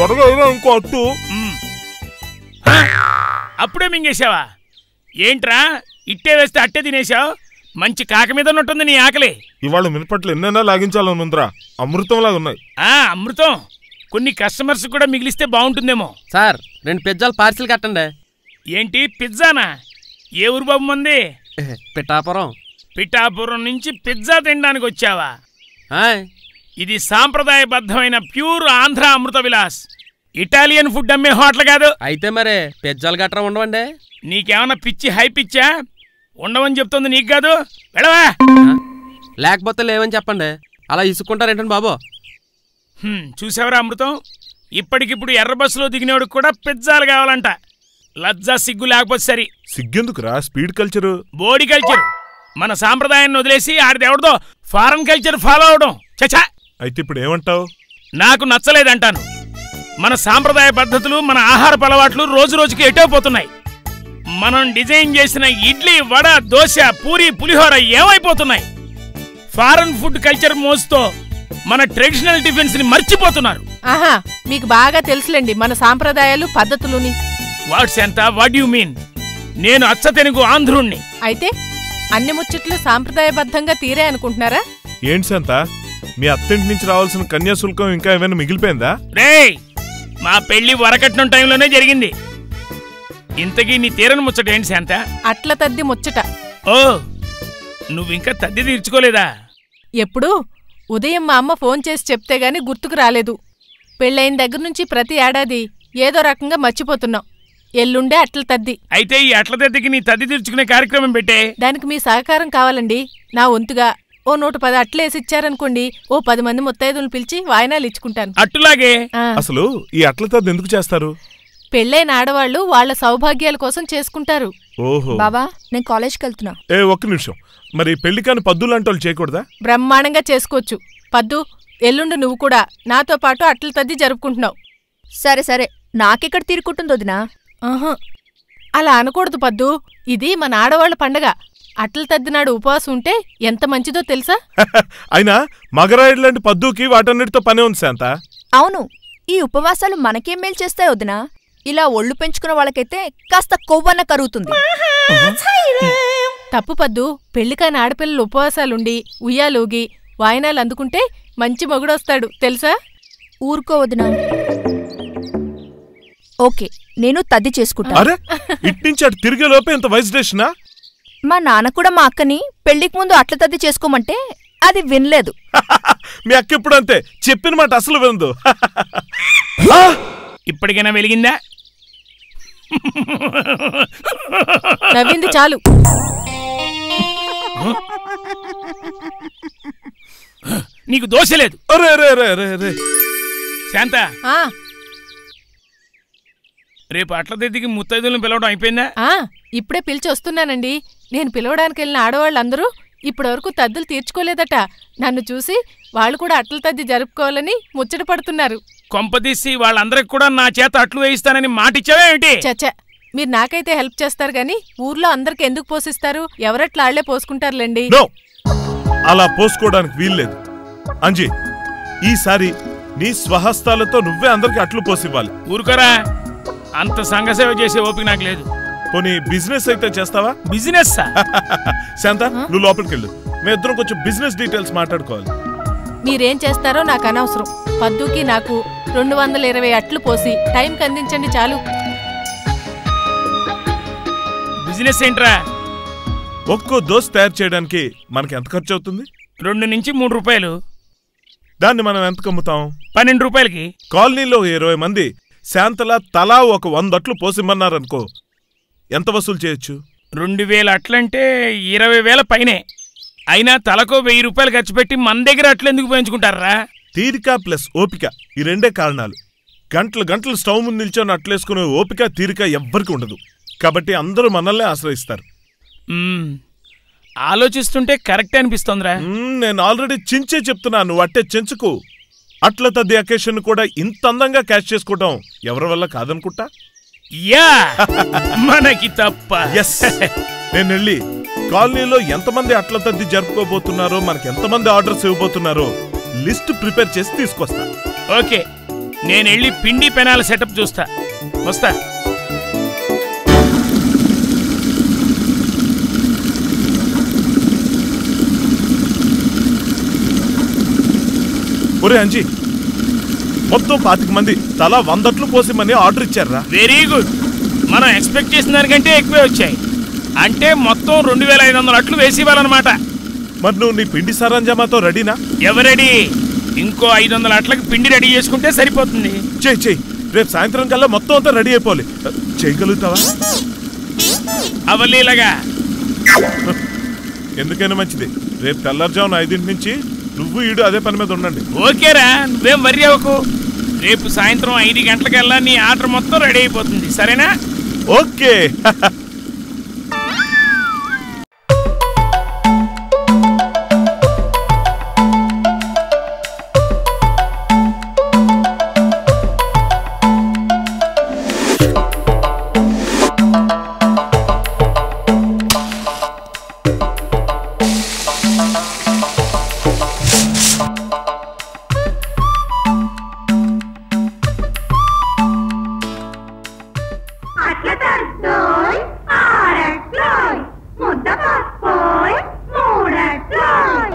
త్వరగా అయినా ఇంకో అట్టు మ్మ్. హ? అప్పుడే మింగేశావా ఏంట్రా ఇట్టే వేస్తే అట్టే తినేశావు మంచి కాక మీద ఉన్నట్టుంది నీ ఆకలి ఇవాళ మినపట్లు ఎన్నైనా లాగించాలని ఉందిరా అమృతంలాగా ఉన్నాయి ఆ అమృతం కొన్ని కస్టమర్స్ కూడా మిగిలిస్తే బాగుంటుందేమో సార్ రెండు పిజ్జాలు పార్సిల్ కట్టండి ఏంటి పిజ్జానా ఏ ఊరు బాబు మంది పిఠాపురం పిఠాపురం నుంచి పిజ్జా తినడానికి వచ్చావా ఆయ్, ఇది సాంప్రదాయబద్ధమైన pure Andhra Amrutha Vilas Italian food అమ్మే హోటల్ కాదు అయితే మరి పిజ్జాలు గట్రా ఉండవండి నీకేమన్నా పిచ్చి హై పిచ్చా ఉండవని చెప్తుంది నీకు కాదు వెళ్ళవా ఆ? లేకపోతే లేవని చెప్పండి అలా ఇసుక్కుంటారేంటండి బాబు హ్మ్, చూసావరా అమృతం ఇప్పటికిప్పుడు ఎర్ర బస్సులో దిగినోడికి కూడా పిజ్జాలు కావాలంట లజ్జా సిగ్గు లేకపోతే సరి సిగ్గెందుకురా స్పీడ్ కల్చరు బోడీ కల్చర్ మన సాంప్రదాయాన్ని వదిలేసి ఆడిదెవడదో ఫారెన్ కల్చర్ ఫాలో అవడం చచా అయితే ఇప్పుడు ఏమంటావు నాకు నచ్చలేదంటాను మన సాంప్రదాయ పద్ధతులు మన ఆహారపు అలవాట్లు రోజు రోజుకి ఎటైపోతున్నాయి మనం డిజైన్ చేసిన ఇడ్లీ వడ దోశ పూరి పులిహోర ఏమైపోతున్నాయి ఫారెన్ ఫుడ్ కల్చర్ మోజుతో మన ట్రెడిషనల్ టిఫిన్స్ ని మర్చిపోతున్నారు ఆహా మీకు బాగా తెలుసులేండి మన సాంప్రదాయాలు పద్ధతులుని వాట్స్ ఎంత వాట్ యు మీన్ నేను అచ్చ తెలుగు ఆంధ్రుణ్ణి అయితే అన్ని ముచ్చట్లు సాంప్రదాయబద్ధంగా తీరే అనుకుంటున్నారా ఏంటి శాంత మీ అత్తింటి నుంచి రావాల్సిన కన్యాశుల్కం ఇంకా ఏమైనా మిగిలిపోయిందా రేయ్ మా పెళ్లి వరకట్నం టైంలోనే జరిగింది ఇంతకీ నీ తీరని ముచ్చట ఏంటి శాంత అట్ల తద్ది ముచ్చట ఓ నువ్వింకా తద్ది తీర్చుకోలేదా ఎప్పుడు ఉదయం మా అమ్మ ఫోన్ చేసి చెప్తే గాని గుర్తుకు రాలేదు పెళ్ళైన దగ్గర నుంచి ప్రతి ఏడాది ఏదో రకంగా మర్చిపోతున్నాం ఎల్లుండే అట్ల తద్ది అయితే ఈ అట్ల దద్దకి నీ తద్ది తీర్చుకునే కార్యక్రమం పెట్టే దానికి మీ సహకారం కావాలండి నా వంతుగా ఓ నూట పది అట్లేసి ఇచ్చారనుకోండి ఓ పది మంది ముత్తైదులను పిలిచి వాయినాలు ఇచ్చుకుంటాను అట్టులాగే ఆ, అసలు ఈ అట్లతో ఎందుకు చేస్తారు పెళ్ళైన ఆడవాళ్లు వాళ్ళ సౌభాగ్యాల కోసం చేసుకుంటారు ఓహో బాబా నేను కాలేజ్కి వెళ్తున్నా ఏ ఒక్క నిమిషం మరి పెళ్లి కాని పద్దులాంటి వాళ్ళు చేయకూడదా బ్రహ్మాండంగా చేసుకోవచ్చు పద్దు ఎల్లుండి నువ్వు కూడా నాతో పాటు అట్ల తద్ది జరుపుకుంటున్నావు సరే సరే నాకెక్కడ తీరుకుంటుంది వదినా ఆహా అలా అనకూడదు పద్దు ఇది మన ఆడవాళ్ల పండగ అట్ల తద్దినాడు ఉపవాసం ఉంటే ఎంత మంచిదో తెలుసా అయినా మగరాయుడు లాంటి పద్దుకి వాటన్నిటితో పనే ఉంది శాంత అవును ఈ ఉపవాసాలు మనకేం మేలు చేస్తాయి వదినా ఇలా ఒళ్ళు పెంచుకున్న వాళ్ళకైతే కాస్త కొవ్వన్న కరుగుతుంది తప్పు పద్దు పెళ్లికాని ఆడపిల్లలు ఉపవాసాలుండి ఉయ్యాలూగి వాయినాలు అందుకుంటే మంచి మొగుడొస్తాడు తెలుసా ఊరుకో వదినా ఓకే నేను తద్ది చేసుకుంటా అరే ఇట్నుంచి అటు తిరిగే లోపే ఇంత వైస్డేషనా మా నాన్న కూడా మా అక్కని పెళ్లికి ముందు అట్ల తద్ది చేసుకోమంటే అది వినలేదు మీ అక్క ఇప్పుడు అంతే చెప్పిన మాట అసలు విందు ఇప్పటికైనా వెలిగిందా నవ్వింది చాలు నీకు దోశ లేదు అరే అరే అరే అరే అరే శాంత ఆ రేపు అట్ల దద్దకి ముత్తైదులను పిలవడం అయిపోయిందా ఆ ఇప్పుడే పిలిచి వస్తున్నానండి నేను పిలవడానికి వెళ్ళిన ఆడవాళ్ళందరూ ఇప్పటివరకు తద్దులు తీర్చుకోలేదట నన్ను చూసి వాళ్ళు కూడా అట్ల తద్ది జరుపుకోవాలని ముచ్చట పడుతున్నారు కొంపదీసి వాళ్ళందరికి కూడా నా చేత అట్లు వేయిస్తానని మాటిచ్చావా ఏమిటి చచ్చ మీరు నాకైతే హెల్ప్ చేస్తారు గాని ఊర్లో అందరికి ఎందుకు పోషిస్తారు ఎవరట్లా ఆళ్లే పోసుకుంటారులేండి నో అలా పోసుకోవడానికి వీల్లేదు అంజీ ఈసారి నీ స్వహస్తాలతో నువ్వే అందరికి అట్లు పోసివ్వాలి ఊరుకోరా అంత సంఘసేవ చేసే ఓపిక నాకు లేదు పోనీ బిజినెస్ అయితే చేస్తావా బిజినెస్ శాంత నువ్వు లోపలికి వెళ్ళు మేమిద్దరం కొంచెం బిజినెస్ డీటెయిల్స్ మాట్లాడుకోవాలి మీరేం చేస్తారో నాకు అనవసరం పద్దుకి నాకు రెండు వందల ఇరవై అట్లు పోసి టైంకి అందించండి చాలు బిజినెస్ ఏంట్రా ఒక్కో దోశ తయారు చేయడానికి మనకి ఎంత ఖర్చు అవుతుంది రెండు నుంచి మూడు రూపాయలు దాన్ని మనం ఎంత కమ్ముతాం పన్నెండు రూపాయలకి కాలనీలో ఇరవై మంది శాంతలా తలా ఒక వంద అట్లు పోసిమ్మన్నారనుకో ఎంత వసూలు చేయొచ్చు రెండు వేల అట్లంటే ఇరవై వేల పైనే అయినా తలకో వెయ్యి రూపాయలు ఖర్చు పెట్టి మన దగ్గర అట్లు ఎందుకు పెంచుకుంటారా తీరిక ప్లస్ ఓపిక ఈ రెండే కారణాలు గంటలు గంటలు స్టవ్ ముందు నిల్చొని అట్లేసుకునే ఓపిక తీరిక ఎవ్వరికి ఉండదు కాబట్టి అందరూ మనల్నే ఆశ్రయిస్తారు మ్మ్. ఆలోచిస్తుంటే కరెక్ట్ అనిపిస్తోందిరా మ్మ్, నేను ఆల్రెడీ చించే చెప్తున్నాను నువ్వు అట్టే చెంచుకు అట్ల తద్ది అకేషన్ కూడా ఇంత అందంగా క్యాచ్ చేసుకోవడం ఎవరి వల్ల కాదనుకుంటా యా మనకి తప్ప ఎస్ నేను వెళ్ళి కాలనీలో ఎంతమంది అట్ల తద్ది జరుపుకోబోతున్నారో మనకి ఎంతమంది ఆర్డర్స్ ఇవ్వబోతున్నారో లిస్ట్ ప్రిపేర్ చేసి తీసుకొస్తా ఓకే నేను వెళ్ళి పిండి పెనాల సెటప్ చూస్తా వస్తా ఒరే అంజీ మొత్తం పాతిక మంది తలా వందట్లు పోసిమని ఆర్డర్ ఇచ్చారా వెరీ గుడ్ మనం ఎక్స్పెక్ట్ చేసిన దానికంటే ఎక్కువే వచ్చాయి అంటే మొత్తం రెండు వేల ఐదు వందల అట్లు వేసి ఇవ్వాలన్నమాట మరి నువ్వు నీ పిండి సరంజామాతో రెడీనా ఎవరెడీ ఇంకో ఐదు వందల అట్లకి పిండి రెడీ చేసుకుంటే సరిపోతుంది చెయ్యి చెయ్యి రేపు సాయంత్రం కల్లా మొత్తం అంతా రెడీ అయిపోవాలి చేయగలుగుతావా అవలీలగా ఎందుకైనా మంచిది రేపు తెల్లారుజామున ఐదింటి నుంచి నువ్వు ఈడు అదే పని మీద ఉండండి ఓకేరా నువ్వేం వర్రీ అవ్వకు రేపు సాయంత్రం ఐదు గంటలకల్లా నీ ఆర్డర్ మొత్తం రెడీ అయిపోతుంది సరేనా ఓకే అట్లతోయ్ ఆరట్లోయ్ ముద్ద పప్పోయ్ మూడట్లోయ్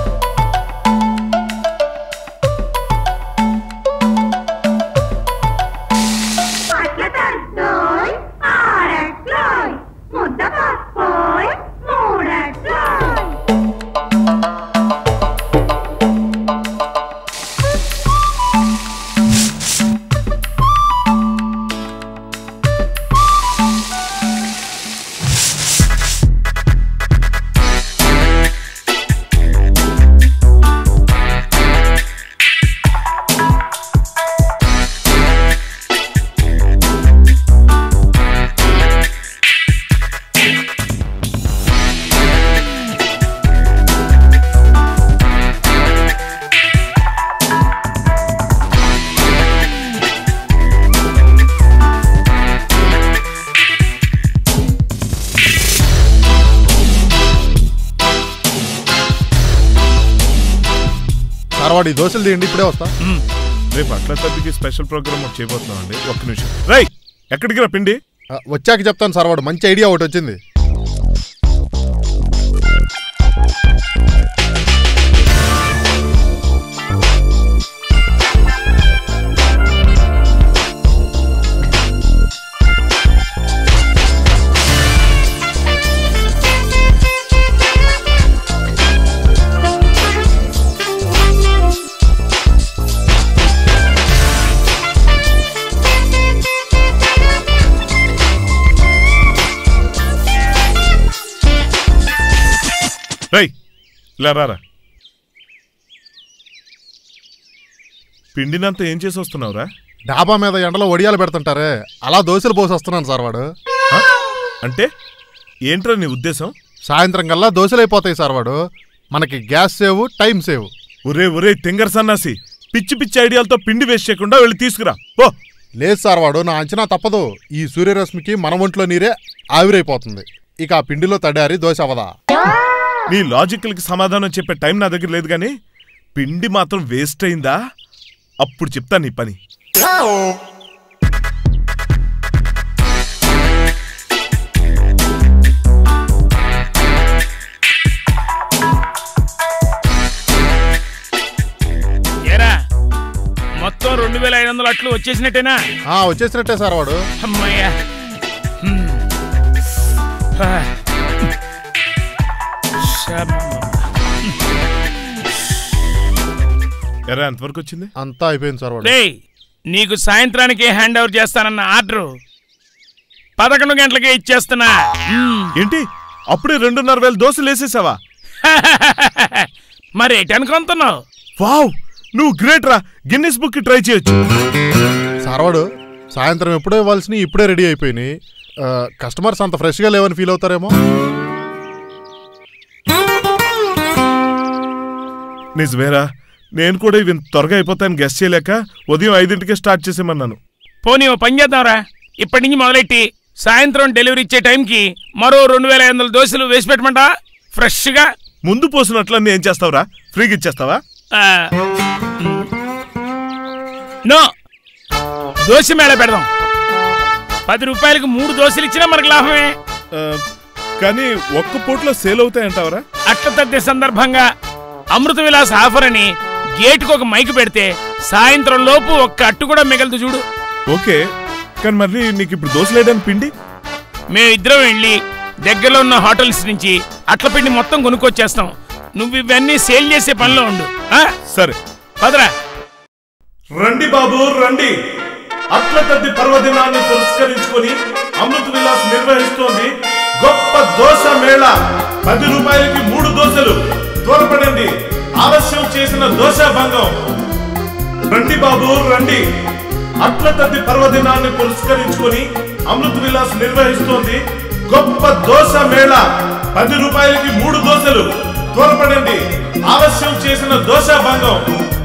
అట్లతోయ్ ఆరట్లోయ్ ముద్ద పప్పోయ్ మూడట్లోయ్ సార్వాడి దోశలు తీయండి ఇప్పుడే వస్తా రేపు అట్ల తద్దికి స్పెషల్ ప్రోగ్రామ్ ఒకటి చేయబోతున్నాం అండి ఒక్క నిమిషం రై ఎక్కడికి రా పిండి ఆ, వచ్చాక చెప్తాను సార్వాడు మంచి ఐడియా ఒకటి వచ్చింది రై ఇలా రారా పిండినంతా ఏం చేసి వస్తున్నావురా డాబా మీద ఎండలో వడియాలు పెడుతుంటారే అలా దోశలు పోసి వస్తున్నాను సార్వాడు ఆ? అంటే ఏంట్రా నీ ఉద్దేశం సాయంత్రం కల్లా దోశలు అయిపోతాయి సార్వాడు మనకి గ్యాస్ సేవ్ టైం సేవ్ ఒరే ఒరే తింగర్ సన్నాసి పిచ్చి పిచ్చి ఐడియాలతో పిండి వేస్ట్ చేయకుండా వెళ్ళి తీసుకురా ఓ లేదు సార్వాడు నా అంచనా తప్పదు ఈ సూర్యరశ్మికి మన ఒంట్లో నీరే ఆవిరైపోతుంది ఇక ఆ పిండిలో తడారి దోశ అవదా నీ లాజికల్కి సమాధానం చెప్పే టైం నా దగ్గర లేదు కానీ పిండి మాత్రం వేస్ట్ అయిందా అప్పుడు చెప్తా నీ పని ఏరా మొత్తం రెండు వేల ఐదు వందల అట్లు వచ్చేసినట్టేనా ఆ వచ్చేసినట్టే సార్వాడు అమ్మయ్యా హ్మ్. హా. శబ్బ. ఎరా ఎంతవరకు వచ్చింది అంతా అయిపోయింది సార్వాడు డేయ్ నీకు సాయంత్రానికి హ్యాండ్ ఓవర్ చేస్తానన్న ఆర్డరు పదకొండు గంటలకే ఇచ్చేస్తున్నా హ్మ్. ఏంటి అప్పుడే రెండున్నర వేల దోశలు వేసేసావా మరి ఎటు అనుకుంటున్నావు వావ్ నువ్వు గ్రేట్ రా గిన్నిస్ బుక్ ట్రై చేయొచ్చు సార్వాడు సాయంత్రం ఎప్పుడో ఇవ్వాల్సినవి ఇప్పుడే రెడీ అయిపోయినాయి ఆ, కస్టమర్స్ అంత ఫ్రెష్గా లేవని ఫీల్ అవుతారేమో నిజమేరా నేను కూడా ఇవి ఇంత త్వరగా అయిపోతాను గెస్ట్ చేయలేక ఉదయం ఐదింటికే స్టార్ట్ చేసేమన్నాను పోనీ ఓ పని చేద్దాంరా ఇప్పటి నుంచి మొదలెట్టి సాయంత్రం డెలివరీ ఇచ్చే టైంకి మరో రెండు వేల ఐదు వందల దోశలు వేసి పెట్టమంటా ఫ్రెష్గా ముందు పోసినట్లన్నీ ఏం చేస్తావురా ఫ్రీగా ఇచ్చేస్తావా ఆ, నో దోశ మేళ పెడదాం పది రూపాయలకు మూడు దోశలు ఇచ్చినా మనకు లాభమే ఆ, కానీ ఒక్క పూట్లో సేల్ అవుతాయంటావరా అట్ల తద్దే సందర్భంగా అమృత విలాస్ ఆఫర్ అని గేటుకు ఒక మైకు పెడితే సాయంత్రం లోపు ఒక్క అట్టు కూడా మిగలదు చూడు ఓకే కానీ మరి నీకు ఇప్పుడు దోశలేయడానికి పిండి మేమిద్దరం వెళ్ళి దగ్గరలో ఉన్న హోటల్స్ నుంచి అట్ల పిండి మొత్తం కొనుక్కొచ్చేస్తాం నువ్వు ఇవన్నీ సేల్ చేసే పనిలో ఉండు ఆ? సరే పదరా రండి బాబు రండి అట్ల తద్ది పర్వదినాన్ని పురస్కరించుకొని అమృత విలాస్ నిర్వహిస్తోంది గొప్ప దోశ మేళ పది రూపాయలకి మూడు దోశలు త్వరపడండి ఆలస్యం చేసిన దోశ భంగం రండి బాబు రండి అట్ల తద్ది పర్వదినాన్ని పురస్కరించుకొని అమృత విలాస్ నిర్వహిస్తోంది గొప్ప దోశ మేళ పది రూపాయలకి మూడు దోశలు త్వరపడండి ఆలస్యం చేసిన దోశ భంగం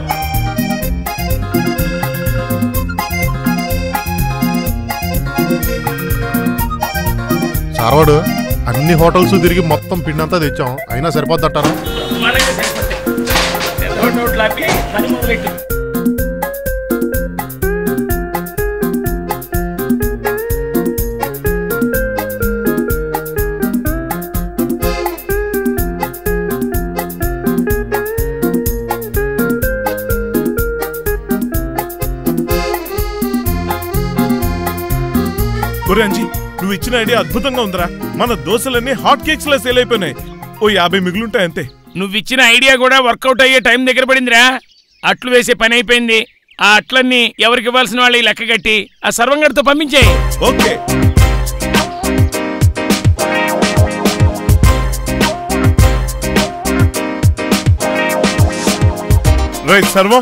సార్వాడు అన్ని హోటల్స్ తిరిగి మొత్తం పిండంతా తెచ్చాం అయినా సరిపోద్దటారా మనకే సరిపోతాయి. నోట్ నోట్లు ఆపి పని మొదలెట్టు. ఒరే అంజీ నువ్వు ఇచ్చిన ఐడియా అద్భుతంగా ఉందిరా మన దోశలన్నీ హాట్ కేక్స్ లా సేల్ అయిపోయినాయి ఓ యాభై మిగులుంటాయి అంతే నువ్విచ్చిన ఐడియా కూడా వర్కౌట్ అయ్యే టైం దగ్గర పడిందిరా అట్లు వేసే పని అయిపోయింది ఆ అట్లన్నీ ఎవరికి ఇవ్వాల్సిన వాళ్ళకి లెక్క కట్టి ఆ సర్వంగడితో పంపించేయి ఓకే రైట్ సర్వం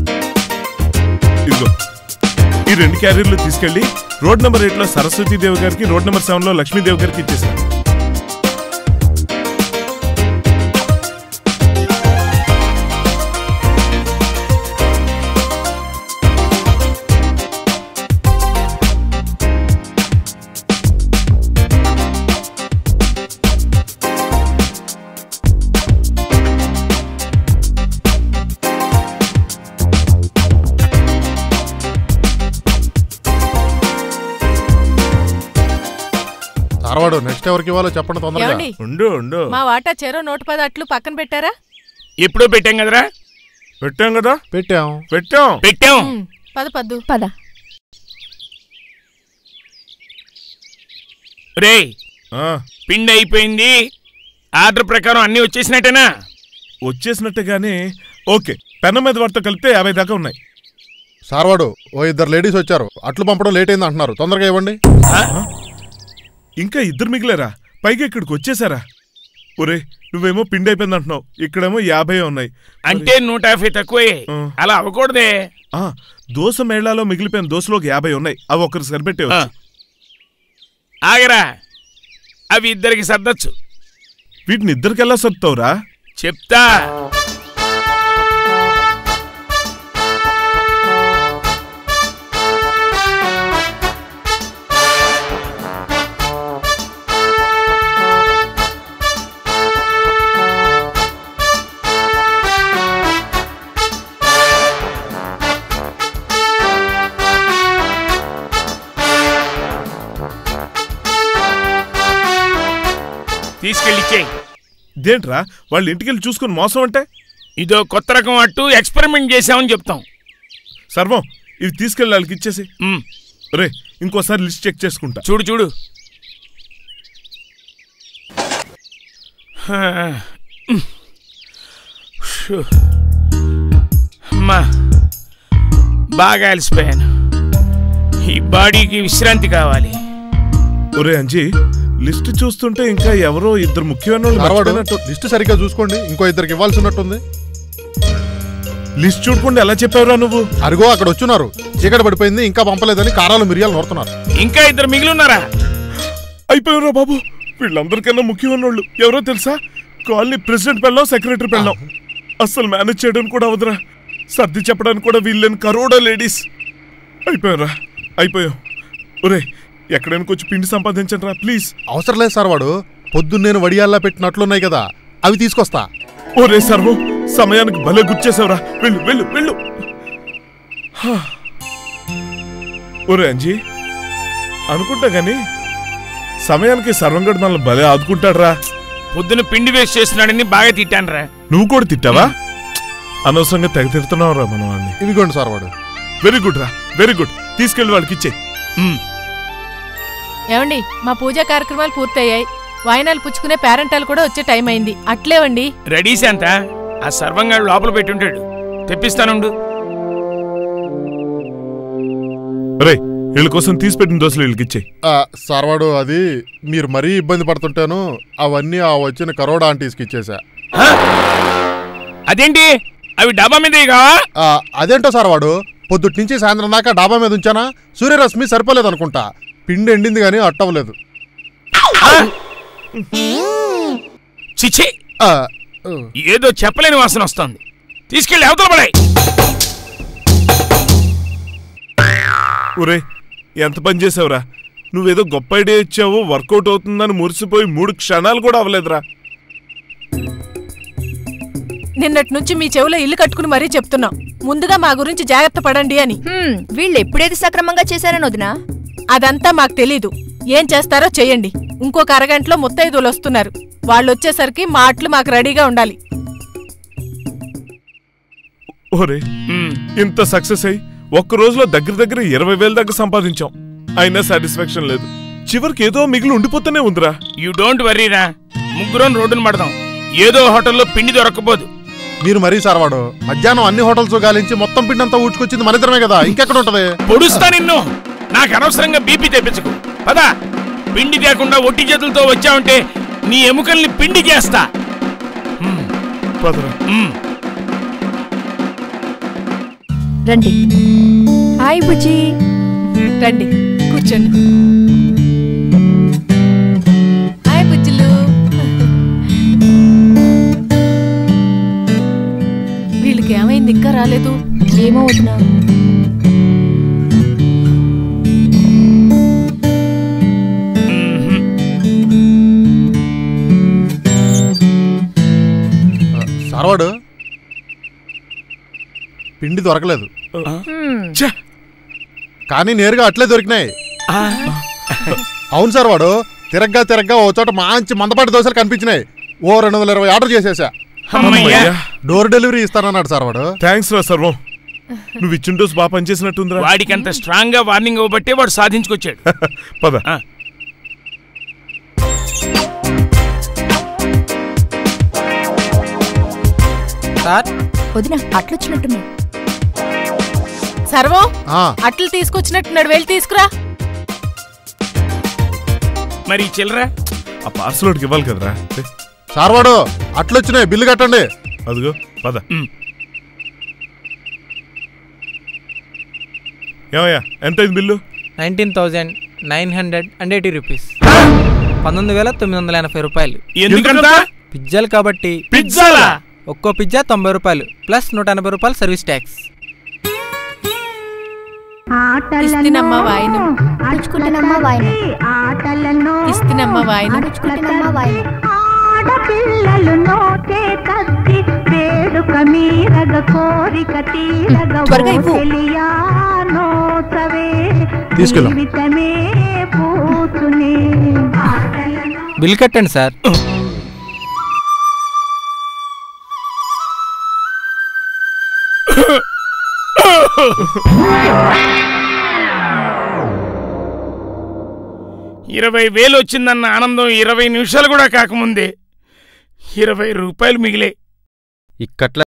ఇదిగో ఈ రెండు క్యారియర్లు తీసుకెళ్లి రోడ్ నెంబర్ ఎయిట్ లో సరస్వతి దేవి గారికి రోడ్ నెంబర్ సెవెన్ లో లక్ష్మీదేవి గారికి ఇచ్చేసాను సార్వాడు నెక్స్ట్ ఎవరికి ఇవ్వాలో చెప్పండి తొందరగా ఏమండి ఉండు ఉండు మా వాటా చెరో నూట పది అట్లు పక్కన పెట్టారా ఎప్పుడో పెట్టాం కదరా పెట్టాం కదా పెట్టాం పెట్టాం పెట్టాం ఉమ్, పద పద్దు పద రే ఆ, పిండి అయిపోయింది ఆర్డర్ ప్రకారం అన్ని వచ్చేసినట్టేనా వచ్చేసినట్టుగానే ఓకే పెన్న మీద వాటితో కలిపితే యాభై దాకా ఉన్నాయి సార్వాడు ఓ ఇద్దరు లేడీస్ వచ్చారు అట్లు పంపడం లేట్ అయింది అంటున్నారు తొందరగా ఇవ్వండి ఇంకా ఇద్దరు మిగిలేరా పైగా ఇక్కడికి వచ్చేసారా ఒరే నువ్వేమో పిండి అయిపోయింది అంటున్నావు ఇక్కడేమో యాభై ఉన్నాయి అంటే నూట యాభై తక్కువే ఆ. అలా అవ్వకూడదే ఆ, దోశ మేళాలో మిగిలిపోయిన దోశలో ఒక యాభై ఉన్నాయి అవి ఒకరు సరిపెట్టే ఆ. ఆగరా అవి ఇద్దరికి సర్దచ్చు వీటిని ఇద్దరికెలా సర్దుతావురా చెప్తా తీసుకెళ్ళిచ్చేయి దేంట్రా వాళ్ళ ఇంటికి వెళ్ళి చూసుకుని మోసం అంటే ఇదో కొత్త రకం అట్టు ఎక్స్పెరిమెంట్ చేసామని చెప్తాం సర్వం ఇవి తీసుకెళ్ళి వాళ్ళకి ఇచ్చేసి ఉమ్, రే ఇంకోసారి లిస్ట్ చెక్ చేసుకుంటా చూడు చూడు హా, ఉమ్. షూ. అమ్మా బాగా అలసిపోయాను ఈ బాడీకి విశ్రాంతి కావాలి ఒరే అంజీ లిస్ట్ చూస్తుంటే ఇంకా ఎవరో ఇద్దరు ముఖ్యమైన వాళ్ళు సార్వాడు మర్చిపోయినట్టు. లిస్ట్ సరిగ్గా చూసుకోండి ఇంకో ఇద్దరికి ఇవ్వాల్సి ఉన్నట్టుంది లిస్ట్ చూడకుండా ఎలా చెప్పావురా నువ్వు అరుగో అక్కడ వచ్చున్నారు చీకటి పడిపోయింది ఇంకా పంపలేదని కారాలు మిరియాలు నోరుతున్నారు ఇంకా ఇద్దరు మిగిలి ఉన్నారా అయిపోయారా బాబు వీళ్ళందరికన్నా ముఖ్యమైన వాళ్ళు ఎవరో తెలుసా కాలనీ ప్రెసిడెంట్ పెళ్ళాం సెక్రటరీ పెళ్ళాం అస్సలు మేనేజ్ చేయడం కూడా అవదురా సర్ది చెప్పడానికి కూడా వీళ్ళని కరోడా లేడీస్ అయిపోయారా అయిపోయాం ఒరే ఎక్కడైనా కొంచెం పిండి సంపాదించండి రా ప్లీజ్ అవసరం లేదు సార్ వాడు పొద్దున్న నేను వడియాల్లా పెట్టినట్లున్నాయి కదా అవి తీసుకొస్తా ఒరే సర్వం సమయానికి భలే గుర్చేసావురా వెళ్ళు వెళ్ళు వెళ్ళు హా. ఒరే అంజీ అనుకుంటా గాని సమయానికి సర్వంగడ్ మనల్ని భలే ఆదుకుంటాడ్రా పొద్దున పిండి వేస్ట్ చేస్తున్నాడని బాగా తిట్టానురా నువ్వు కూడా తిట్టావా అనవసరంగా తెగ తిడుతున్నావురా మనం వాడిని ఇదిగోండి సార్ వాడు వెరీ గుడ్ రా వెరీ గుడ్ తీసుకెళ్ళి వాళ్ళకి ఇచ్చే ఉమ్, ఏమండి మా పూజా కార్యక్రమాలు పూర్తయ్యాయి వాయినాలు పుచ్చుకునే పేరెంటాలు కూడా వచ్చే టైం అయింది అట్లేవండి రెడీ శాంత ఆ సర్వంగాడు లోపల పెట్టుంటాడు తెప్పిస్తానుండు రే వీళ్ళ కోసం తీసి పెట్టిన దోశలు వీళ్ళకి ఇచ్చే ఆ, సార్ వాడు అది మీరు మరీ ఇబ్బంది పడుతుంటాను అవన్నీ ఆ వచ్చిన కరోడా ఆంటీస్కి ఇచ్చేసా హ? అదేంటి అవి డబ్బా మీద కావా ఆ, అదేంటో సార్ వాడు పొద్దుటి నుంచి సాయంత్రం దాకా డాబా మీద ఉంచానా సూర్యరశ్మి సరిపోలేదు అనుకుంటా పిండి ఎండింది కానీ అట్టవలేదు చిచి ఆ, ఆ, ఏదో చెప్పలేని వాసన వస్తుంది తీసుకెళ్ళి అవతల పడాయి ఒరే ఎంత పని చేసావురా నువ్వేదో గొప్ప ఐడియా ఇచ్చావు వర్కౌట్ అవుతుందని మురిసిపోయి మూడు క్షణాలు కూడా అవ్వలేదురా నిన్నటి నుంచి మీ చెవులో ఇల్లు కట్టుకుని మరీ చెప్తున్నాం ముందుగా మా గురించి జాగ్రత్త పడండి అని హ్మ్, వీళ్ళు ఎప్పుడేది సక్రమంగా చేశారని వదినా అదంతా మాకు తెలీదు ఏం చేస్తారో చెయ్యండి ఇంకొక అరగంటలో ముత్తైదువులు వస్తున్నారు వాళ్ళు వచ్చేసరికి మా అట్లు మాకు రెడీగా ఉండాలి ఓరే ఉమ్, ఇంత సక్సెస్ అయ్యి ఒక్క రోజులో దగ్గర దగ్గర ఇరవై వేల దాకా సంపాదించాం అయినా సాటిస్ఫాక్షన్ లేదు చివరికి ఏదో మిగిలి ఉండిపోతూనే ఉందిరా యూ డోంట్ వర్రీరా ముగ్గురం రోడ్డును పడదాం ఏదో హోటల్లో పిండి దొరకపోదు మీరు మరీ సార్ వాడు మధ్యాహ్నం అన్ని హోటల్స్ గాలించి మొత్తం పిండి అంతా ఊడ్చుకొచ్చింది మన ఇద్దరమే కదా ఇంకెక్కడ ఉంటది పొడుస్తా నిన్ను నాకు అనవసరంగా బీపీ తెప్పించకు పదా పిండి తేకుండా ఒట్టి చేతులతో వచ్చావంటే నీ ఎముకల్ని పిండి చేస్తా ఉమ్, పదరా ఉమ్. రండి హాయ్ బుజ్జి రండి కూర్చోండి హాయ్ బుజ్జులు వీళ్ళకి ఏమైంది ఇంకా రాలేదు ఏమో వదినా ఆ, సార్ వాడు పిండి దొరకలేదు హ్మ్, ఛే! కానీ నేరుగా అట్లే దొరికినాయి ఆ, అవును సార్ వాడు తిరగ్గా తిరగ్గా ఓ చోట మంచి మందపాటి దోశలు కనిపించినాయి ఓ రెండు వందల ఇరవై ఆర్డర్ చేసేసా అమ్మయ్యా డోర్ డెలివరీ ఇస్తానన్నాడు సార్ వాడు థ్యాంక్స్ రా సర్వం నువ్వు ఇచ్చిన డోస్ బాగా పనిచేసినట్టుందిరా వాడికి అంత స్ట్రాంగ్ గా వార్నింగ్ ఇవ్వబట్టే వాడు సాధించుకొచ్చాడు పద ఆ. సార్ వదినా అట్లొచ్చినట్టున్నాయి సర్వం ఆ, అట్లు తీసుకొచ్చినట్టున్నాడు వెళ్ళి తీసుకురా మరి ఈ చిల్లర ఆ పార్సల్ ఒకటికి ఇవ్వాలి కదరా ఏ, సార్ వాడు అట్లొచ్చినాయి బిల్లు కట్టండి అదిగో పద ఉమ్. ఏమయ్యా ఎంత అయింది bill nineteen thousand nine hundred and eighty rupees పంతొమ్మిది వేల తొమ్మిది వందల ఎనభై రూపాయలు ఎందుకంత పిజ్జాలు కాబట్టి పిజ్జాలా ఒక్కో పిజ్జా తొంభై రూపాయలు ప్లస్ నూట ఎనభై రూపాయలు సర్వీస్ ట్యాక్స్ ఇస్తినమ్మ వాయినం ఆడుకుంటున్నమ్మ వాయినం ఆటలను ఇస్తినమ్మ వాయినం ఆడుకుంటున్నమ్మ వాయినం ఆడపిల్లలు నోటే కత్తి వేడుక మీరగ కోరిక తీరగ త్వరగా ఇవ్వు. తెలియా నోచవే తీసుకెళ్ళు. జీవితమే పూచునే ఆటలను బిల్ కట్టండి సార్ ఇరవై వేలు వచ్చిందన్న ఆనందం ఇరవై నిమిషాలు కూడా కాకముందే ఇరవై రూపాయలు మిగిలే ఇక్కట్ల